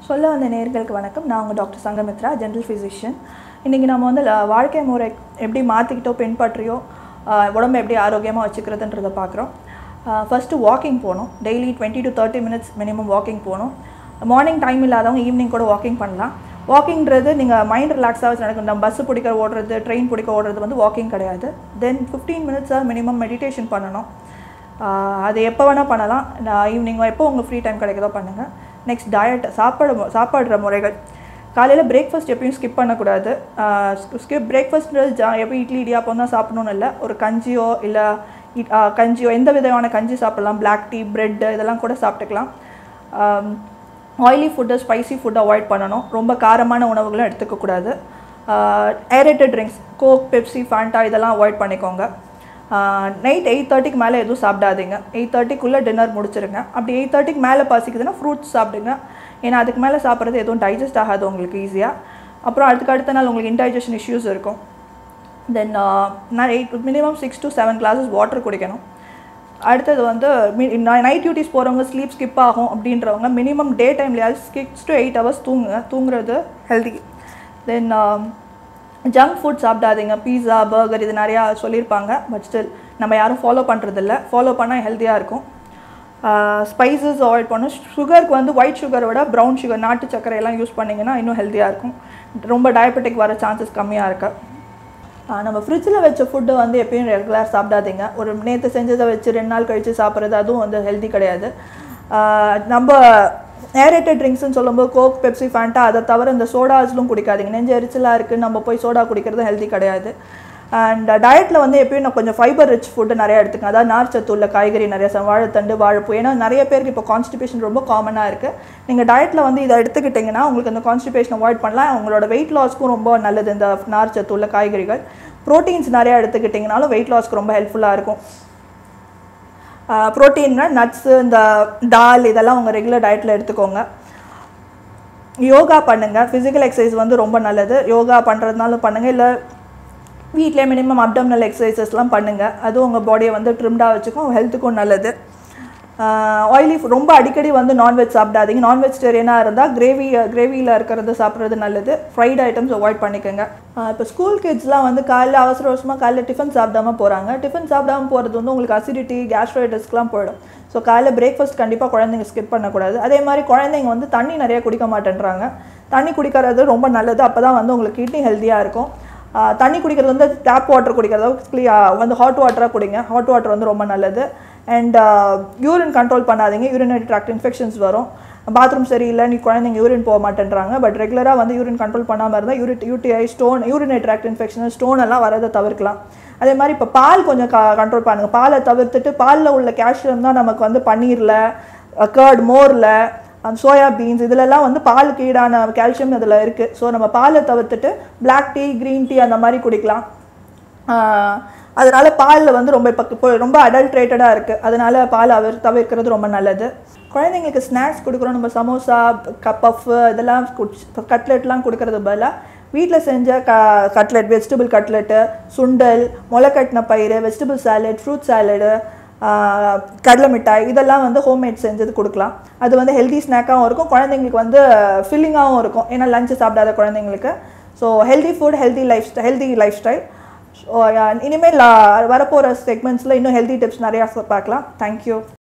சொல்ல வந்த நேர்களுக்கு வணக்கம் நான் உங்கள் டாக்டர் சங்கமித்ரா ஜென்ரல் ஃபிசிஷியன் இன்றைக்கி நம்ம வந்து ல- வாழ்க்கை முறை எப்படி மாற்றிக்கிட்டோ பின்பற்றியோ ஆஹ், உடம்பை எப்படி ஆரோக்கியமாக வச்சுக்கிறதுன்றதை பார்க்குறோம் ஃபஸ்ட்டு வாக்கிங் போகணும் daily twenty to thirty minutes minimum walking போகணும் மார்னிங் டைம் இல்லாதவங்க ஈவினிங் கூட வாக்கிங் பண்ணலாம் வாக்கிங்கிறது நீங்கள் மைண்ட் ரிலாக்ஸாக வச்சு நடக்கும் நம்ம பஸ்ஸு பிடிக்க ஓடுறது ட்ரெயின் பிடிக்க ஓடுறது வந்து வாக்கிங் கிடையாது தென் ஃபிஃப்டீன் மினிட்ஸாக மினிமம் மெடிடேஷன் பண்ணணும் ஆஹ் அது எப்போ வேணால் பண்ணலாம் நான் ஈவினிங் எப்போ உங்கள் ஃப்ரீ டைம் கிடைக்குதோ பண்ணுங்கள் நெக்ஸ்ட் டயட் சாப்பாடு மு- சாப்பாடுற முறைகள் காலையில் பிரேக்ஃபாஸ்ட் எப்பயும் ஸ்கிப் பண்ணக்கூடாது ஸ்கிப் பிரேக்ஃபாஸ்ட்ன்றது ஜா எப்போ இட்லி இடியாப்பம் தான் சாப்பிடணும்னு இல்லை ஒரு கஞ்சியோ இல்லை கஞ்சியோ எந்த விதமான கஞ்சி சாப்பிடலாம் பிளாக் டீ பிரெட் இதெல்லாம் கூட சாப்பிட்டுக்கலாம் oily food spicy food avoid பண்ணணும் ரொம்ப காரமான உணவுகளும் எடுத்துக்கக்கூடாது aerated drinks Coke Pepsi Fanta இதெல்லாம் அவாய்ட் பண்ணிக்கோங்க நைட் எயிட் தேர்ட்டிக்கு மேலே எதுவும் சாப்பிடாதீங்க எயிட் தேர்ட்டிக்குள்ளே டின்னர் முடிச்சிருங்க அப்படி எயிட் தேர்ட்டிக்கு மேலே பசிக்குதுன்னா ஃப்ரூட்ஸ் சாப்பிடுங்க ஏன்னா அதுக்கு மேலே சாப்பிட்றது எதுவும் டைஜஸ்ட் ஆகாது உங்களுக்கு ஈஸியாக அப்புறம் அதுக்கு அடுத்த நாள் உங்களுக்கு இன்டைஜஷன் இஷ்யூஸ் இருக்கும் தென் நான் eight minimum six to seven glasses water குடிக்கணும் அடுத்தது வந்து நைட் டியூட்டிஸ் போகிறவங்க ஸ்லீப் ஸ்கிப் ஆகும் அப்படின்றவங்க மினிமம் டே டைம்லையாவது சிக்ஸ் டு எயிட் ஹவர்ஸ் தூங்குங்க தூங்குறது ஹெல்தி தென் ஜங்க் ஃபுட் சாப்பிடாதீங்க பீஸா பர்கர் இது நிறையா சொல்லியிருப்பாங்க பட் ஸ்டில் நம்ம யாரும் ஃபாலோ பண்ணுறதில்ல ஃபாலோ பண்ணால் ஹெல்த்தியாக இருக்கும் ஸ்பைசஸ் அவாய்ட் பண்ணணும் சுகருக்கு வந்து ஒயிட் சுகரை விட ப்ரௌன் சுகர் நாட்டு சர்க்கரை எல்லாம் யூஸ் பண்ணிங்கன்னா இன்னும் ஹெல்த்தியாக இருக்கும் ரொம்ப டயபெட்டிக் வர சான்சஸ் கம்மியாக இருக்கு ஆஹ் நம்ம ஃப்ரிட்ஜில் வச்ச ஃபுட்டு வந்து எப்பயும் ரெகுலர் சாப்பிடாதீங்க ஒரு நேற்று செஞ்சதை வச்சு ரெண்டு நாள் கழித்து சாப்பிட்றது அதுவும் வந்து ஹெல்தி கிடையாது ஆஹ் நம்ம ஏரேட்டட் ட்ரிங்க்ஸ்னு சொல்லும்போது கோக் பெப்சி ஃபேண்டா அதை தவிர இந்த சோடாஸ்லும் குடிக்காதீங்க நெஞ்சு எரிச்சலாக இருக்குது நம்ம போய் சோடா குடிக்கிறது ஹெல்தி கிடையாது அண்ட் டயட்டில் வந்து எப்பயும் நான் கொஞ்சம் ஃபைபர் ரிச் ஃபுட்டு நிறைய எடுத்துக்கேன் அதாவது நார்ச்சத்து உள்ள காய்கறி நிறைய சா- வாழைத்தண்டு வாழைப்பூ ஏன்னா நிறைய பேருக்கு இப்போ கான்ஸ்டிபேஷன் ரொம்ப காமனாக இருக்குது நீங்கள் டயட்டில் வந்து இதை எடுத்துக்கிட்டிங்கன்னா உங்களுக்கு அந்த கான்ஸ்டிபேஷன் அவாய்ட் பண்ணலாம் உங்களோட வெயிட் லாஸ்க்கும் ரொம்ப நல்லது இந்த நார்ச்சத்து உள்ள காய்கறிகள் ப்ரோட்டீன்ஸ் நிறையா எடுத்துக்கிட்டிங்கனாலும் வெயிட் லாஸ்க்கு ரொம்ப ஹெல்ப்ஃபுல்லாக இருக்கும் ப்ரோட்டீன்னா நட்ஸு இந்த டால் இதெல்லாம் உங்கள் ரெகுலர் டயட்டில் எடுத்துக்கோங்க யோகா பண்ணுங்கள் ஃபிசிக்கல் எக்ஸசைஸ் வந்து ரொம்ப நல்லது யோகா பண்ணுறதுனாலும் பண்ணுங்கள் இல்லை வீட்டிலே மினிமம் அப்டம்னல் எக்ஸசைசஸ்லாம் பண்ணுங்கள் அதுவும் உங்கள் பாடியை வந்து ட்ரிம்டாக வச்சுக்கும் ஹெல்த்துக்கும் நல்லது ஆயிலி ரொம்ப அடிக்கடி வந்து நான்வெஜ் சாப்பிடாதீங்க நான் வெஜிடேரியனாக இருந்தால் கிரேவி கிரேவியில் இருக்கிறது சாப்பிட்றது நல்லது ஃப்ரைட் ஐட்டம்ஸ் அவாய்ட் பண்ணிக்கோங்க இப்போ ஸ்கூல் கிட்ஸ்லாம் வந்து காலைல அவசர அவசரமாக காலைல டிஃபன் சாப்பிடாம போகிறாங்க டிஃபன் சாப்பிடாம போகிறது வந்து உங்களுக்கு அசிடிட்டி கேஸ்ட்ரைட்டிஸ்க்குலாம் போயிடும் ஸோ காலைல பிரேக்ஃபாஸ்ட் கண்டிப்பாக குழந்தைங்க ஸ்கிப் பண்ணக்கூடாது அதே மாதிரி குழந்தைங்க வந்து தண்ணி நிறைய குடிக்க மாட்டேன்றாங்க தண்ணி குடிக்கிறது ரொம்ப நல்லது அப்போ தான் வந்து உங்களுக்கு கிட்னி ஹெல்த்தியாக இருக்கும் ஆஹ் தண்ணி குடிக்கிறது வந்து டேப் வாட்டர் குடிக்கிறதோ க்ளியா வந்து ஹாட் வாட்டராக குடிங்க ஹாட் வாட்டர் வந்து ரொம்ப நல்லது அண்ட் யூரின் கண்ட்ரோல் பண்ணாதீங்க யூரினரி ட்ராக்ட் இன்ஃபெக்ஷன்ஸ் வரும் பாத்ரூம் சரியில்லை நீ குழந்தைங்க யூரின் போக மாட்டேன்றாங்க பட் ரெகுலராக வந்து யூரின் கண்ட்ரோல் பண்ணாமல் இருந்தால் யூரிட் UTI stone urinary tract infection stone எல்லாம் வரதை தவிர்க்கலாம் அதே மாதிரி இப்போ பால் கொஞ்சம் கண்ட்ரோல் பண்ணுங்கள் பாலை தவிர்த்துட்டு பாலில் உள்ள கால்சியம் தான் நமக்கு வந்து பன்னீரில் கர்ட் மோரில் அந்த சோயா பீன்ஸ் இதிலெல்லாம் வந்து பாலுக்கு ஈடான கால்சியம் இதில் இருக்குது ஸோ நம்ம பாலை தவிர்த்துட்டு பிளாக் டீ க்ரீன் டீ அந்த மாதிரி குடிக்கலாம் ஆஹ் அதனால பாலில் வந்து ரொம்ப இப்போ இப்போ ரொம்ப அடல்ட்ரேட்டடாக இருக்குது அதனால பால் அவர் தவிர்க்கிறது ரொம்ப நல்லது குழந்தைங்களுக்கு ஸ்நாக்ஸ் கொடுக்குறோம் நம்ம சமோசா கப் பஃப் இதெல்லாம் கட்லெட்லாம் கொடுக்கறது பதிலாக வீட்டில் செஞ்ச க கட்லெட் வெஜிடபிள் கட்லெட்டு சுண்டல் முளைக்கட்டின பயிறு வெஜிடபிள் சாலட் ஃப்ரூட் சாலடு கடலை மிட்டாய் இதெல்லாம் வந்து ஹோம்மேட் செஞ்சது கொடுக்கலாம் அது வந்து ஹெல்தி ஸ்நாக்காகவும் இருக்கும் குழந்தைங்களுக்கு வந்து ஃபில்லிங்காகவும் இருக்கும் ஏன்னா லஞ்சு சாப்பிடாத குழந்தைங்களுக்கு so healthy food healthy life healthy lifestyle so இனிமேல் வரப்போகிற செக்மெண்ட்ஸில் இன்னும் ஹெல்தி டிப்ஸ் நிறையா பார்க்கலாம் தேங்க்யூ